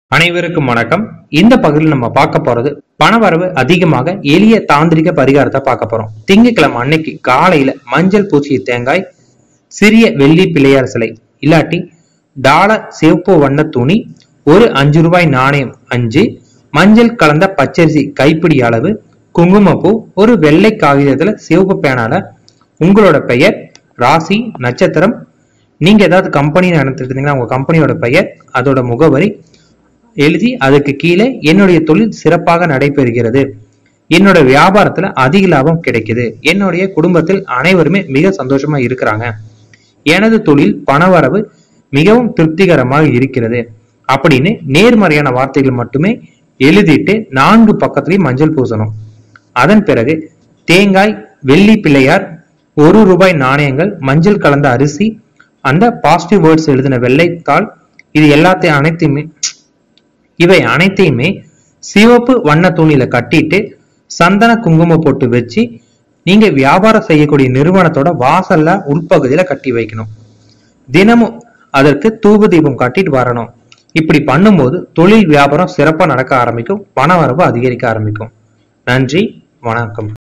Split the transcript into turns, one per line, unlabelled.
அனைவருக்கும் வணக்கம் இந்த பகுதியில் நம்ம பார்க்க போறது பணவரவு அதிகமாக எளிய தாந்திரிக பரிகாரத்தை பார்க்க போறோம் திங்கட்கிழமை அன்னைக்கு காலையில மஞ்சள் பூசிய தேங்காய் சிறிய வெள்ளி பிள்ளையார் சிலை இல்லாட்டி டாலர் சிவப்பு வண்ண துணி ஒரு அஞ்சு ரூபாய் நாணயம் அஞ்சு மஞ்சள் கலந்த பச்சரிசி கைப்பிடி அளவு குங்குமப்பூ ஒரு வெள்ளை காகிதத்துல சிவப்பு பேனால உங்களோட பெயர் ராசி நட்சத்திரம் நீங்க ஏதாவது கம்பெனி நடத்திட்டு இருந்தீங்கன்னா உங்க கம்பெனியோட பெயர் அதோட முகவரி எழுதி அதுக்கு கீழே என்னுடைய தொழில் சிறப்பாக நடைபெறுகிறது என்னோட வியாபாரத்துல அதிக லாபம் கிடைக்குது என்னுடைய குடும்பத்தில் அனைவருமே மிக சந்தோஷமா இருக்கிறாங்க எனது தொழில் பணவரவு மிகவும் திருப்திகரமாக இருக்கிறது அப்படின்னு நேர்மறையான வார்த்தைகள் மட்டுமே எழுதிட்டு நான்கு பக்கத்திலையும் மஞ்சள் பூசணும் அதன் பிறகு தேங்காய் வெள்ளி பிள்ளையார் ஒரு ரூபாய் நாணயங்கள் மஞ்சள் கலந்த அரிசி அந்த பாசிட்டிவ் வேர்ட்ஸ் எழுதின வெள்ளைத்தாள் இது எல்லாத்தையும் அனைத்தையுமே இவை அனைத்தையுமே சிவப்பு வண்ண துணியில கட்டிட்டு சந்தன குங்குமம் போட்டு வச்சு நீங்க வியாபாரம் செய்யக்கூடிய நிறுவனத்தோட வாசல்ல உள்பகுதியில கட்டி வைக்கணும் தினமும் அதற்கு தூப தீபம் காட்டிட்டு வரணும் இப்படி பண்ணும்போது தொழில் வியாபாரம் சிறப்பா நடக்க ஆரம்பிக்கும் பண வரவு அதிகரிக்க ஆரம்பிக்கும் நன்றி வணக்கம்